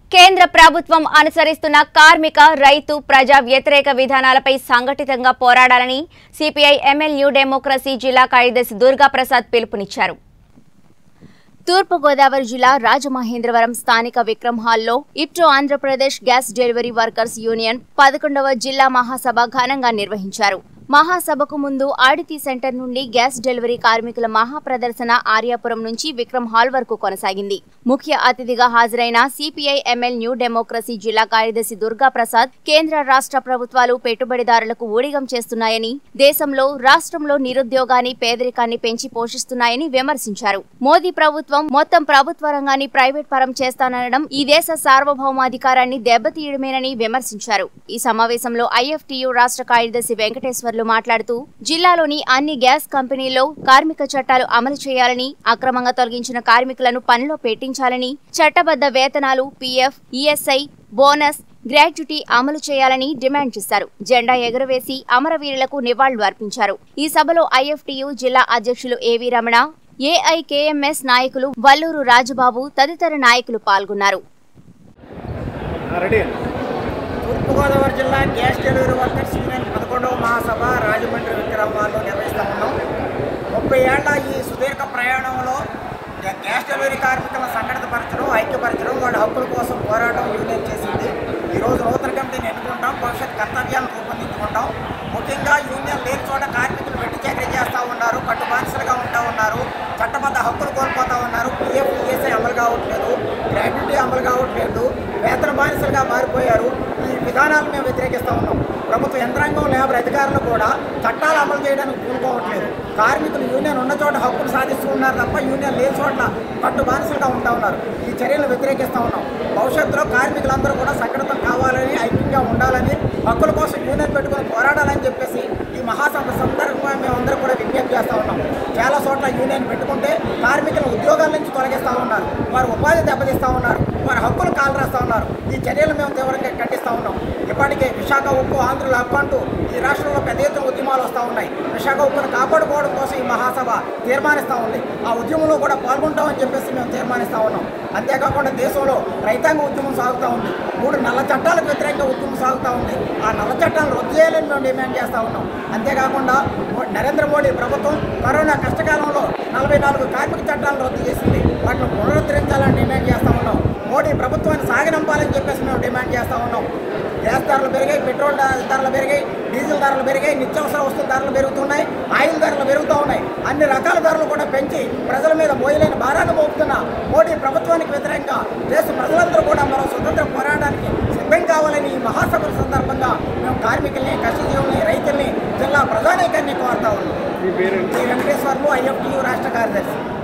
కేంద్ర ప్రభుత్వం అనుసరిస్తున్న కార్మిక రైతు ప్రజా వ్యతిరేక విధానాలపై సంఘటితంగా పోరాడాలని సిపిఐ ఎంఎల్ న్యూ డెమోక్రసీ జిల్లా కార్యదర్శి దుర్గా ప్రసాద్ పిలుపునిచ్చారు తూర్పుగోదావరి జిల్లా రాజమహేంద్రవరం స్థానిక విక్రమ్ హాల్లో ఇప్టో Andhra Pradesh gas delivery workers union పదకొండవ జిల్లా మహాసభ ఘనంగా నిర్వహించారు మహాసభకు ముందు ఆడితి సెంటర్ నుండి గ్యాస్ డెలివరీ కార్మికుల మహా ప్రదర్శన ఆర్యాపురం నుంచి విక్రమ్ హాల్ వరకు కొనసాగింది ముఖ్య అతిథిగా హాజరైన సిపిఐ ఎంఎల్ న్యూ డెమోక్రసీ జిల్లా కార్యదర్శి దుర్గా ప్రసాద్ కేంద్ర రాష్ట్ర ప్రభుత్వాలు పెట్టుబడిదారులకు ఊడిగం చేస్తున్నాయని దేశంలో రాష్ట్రంలో నిరుద్యోగాన్ని పేదరికాన్ని పెంచి పోషిస్తున్నాయని విమర్శించారు మోదీ ప్రభుత్వం మొత్తం ప్రభుత్వ రంగాన్ని ప్రైవేట్ పరం చేస్తాననడం ఈ దేశ సార్వభౌమాధికారాన్ని దెబ్బతీయడమేనని విమర్శించారు ఈ సమావేశంలో ఐఎఫ్టియు రాష్ట్ర కార్యదర్శి వెంకటేశ్వర్లు మాట్లాడుతూ జిల్లాలోని అన్ని గ్యాస్ కంపెనీల్లో కార్మిక చట్టాలు అమలు చేయాలని అక్రమంగా తొలగించిన కార్మికులను పనిలో పెట్టించాలని చట్టబద్ధ వేతనాలు పీఎఫ్ ఈఎస్ఐ బోనస్ గ్రాట్యుటీ అమలు చేయాలని డిమాండ్ చేశారు జెండా ఎగురవేసి అమరవీరులకు నివాళులు అర్పించారు ఈ సభలో ఐఎఫ్టియు జిల్లా అధ్యక్షులు ఏవి రమణ ఏఐకేఎంఎస్ నాయకులు వల్లూరు రాజబాబు తదితర నాయకులు పాల్గొన్నారు రెడీ అండి తూర్పుగోదావరి జిల్లా గ్యాస్ డెలివరీ వర్కర్స్ యూనియన్ పదకొండవ మహాసభ రాజమండ్రి విక్రమాల్లో నిర్వహిస్తూ ఉన్నాం ముప్పై ఏళ్ల ఈ సుదీర్ఘ ప్రయాణంలో గ్యా- గ్యాస్ డెలివరీ కార్మికులను సంఘటితపరచడం ఐక్యపరచడం వాళ్ళ హక్కుల కోసం పోరాటం యూనియన్ చేసింది ఈరోజు నూతన కమిటీని ఎన్నుకుంటాం భవిష్యత్ కర్తవ్యాలను రూపొందించుకుంటాం ముఖ్యంగా యూనియన్ లేని చోట కార్మికులు వెట్టి చక్రీ చేస్తూ ఉన్నారు కట్టుబానిసలుగా ఉంటా ఉన్నారు చట్టబద్ధ హక్కులు కోల్పోతా ఉన్నారు పిఎఫ్ ఈఎస్ఐ అమలు కావట్లేదు గ్రాట్యుటీ అమలు కావట్లేదు వేతన బానిసలుగా మారిపోయారు ఈ విధానాలను మేము వ్యతిరేకిస్తూ ఉన్నాం ప్రభుత్వ యంత్రాంగం లేబర్ అధికారులు కూడా చట్టాలు అమలు చేయడానికి పూనుకోవట్లేదు కార్మికులు యూనియన్ ఉన్న చోట హక్కులు సాధిస్తూ ఉన్నారు తప్ప యూనియన్ లేని చోట్ల పట్టు బానిసలుగా ఉంటా ఉన్నారు ఈ చర్యలను వ్యతిరేకిస్తూ ఉన్నాం భవిష్యత్తులో కార్మికులందరూ కూడా సంఘటితం కావాలని ఐక్యంగా ఉండాలని హక్కుల కోసం యూనియన్ పెట్టుకొని పోరాడాలని చెప్పేసి ఈ మహాసభ సందర్భంగా మేమందరం కూడా విజ్ఞప్తి చేస్తూ ఉన్నాం చాలా చోట్ల యూనియన్ పెట్టుకుంటే కార్మికుల ఉద్యోగాల నుంచి తొలగిస్తూ ఉన్నారు వారి ఉపాధి దెబ్బతీస్తూ ఉన్నారు వారి హక్కులు కాలరాస్తూ ఉన్నారు ఈ చర్యలు మేము తీవ్రంగా ఖండిస్తూ ఉన్నాం ఇప్పటికే విశాఖ ఉక్కు ఆంధ్రుల హక్కు అంటూ ఈ రాష్ట్రంలో పెద్ద ఎత్తున ఉద్యమాలు వస్తూ ఉన్నాయి విశాఖ ఉక్కును కాపాడుకోవడం కోసం ఈ మహాసభ తీర్మానిస్తూ ఉంది ఆ ఉద్యమంలో కూడా పాల్గొంటామని చెప్పేసి మేము తీర్మానిస్తూ ఉన్నాం అంతేకాకుండా దేశంలో రైతాంగ ఉద్యమం సాగుతూ ఉంది మూడు నల్ల చట్టాలకు వ్యతిరేకంగా ఉద్యమం సాగుతూ ఉంది ఆ నల్ల చట్టాలను రద్దు చేయాలని మేము డిమాండ్ చేస్తూ ఉన్నాం అంతేకాకుండా మో- నరేంద్ర మోడీ ప్రభుత్వం కరోనా కష్టకాలంలో నలభై నాలుగు కార్మిక చట్టాలను రద్దు చేసింది వాటిని పునరుద్ధరించాలని డిమాండ్ చేస్తూ ఉన్నాం మోడీ ప్రభుత్వాన్ని సాగనంపాలని చెప్పేసి మేము డిమాండ్ చేస్తూ ఉన్నాం గ్యాస్ ధరలు పెరిగాయి పెట్రోల్ ధర- ధరలు పెరిగాయి డీజిల్ ధరలు పెరిగాయి నిత్యావసర వస్తువుల ధరలు పెరుగుతున్నాయి ఆయిల్ ధరలు పెరుగుతూ ఉన్నాయి అన్ని రకాల ధరలు కూడా పెంచి ప్రజల మీద మోయలేని భారాన్ని మోపుతున్న మోడీ ప్రభుత్వానికి వ్యతిరేకంగా దేశ ప్రజలందరూ కూడా మరో స్వతంత్ర పోరాటానికి సిద్ధం కావాలని ఈ మహాసభల సందర్భంగా మేము కార్మికుల్ని కష్టజీవుల్ని రైతుల్ని జిల్లా ప్రజానీకాన్ని కోరుతా ఉన్నాం మీ పేరేంటి శ్రీ వెంకటేశ్వర్లు ఐఎఫ్టియు రాష్ట్ర కార్యదర్శి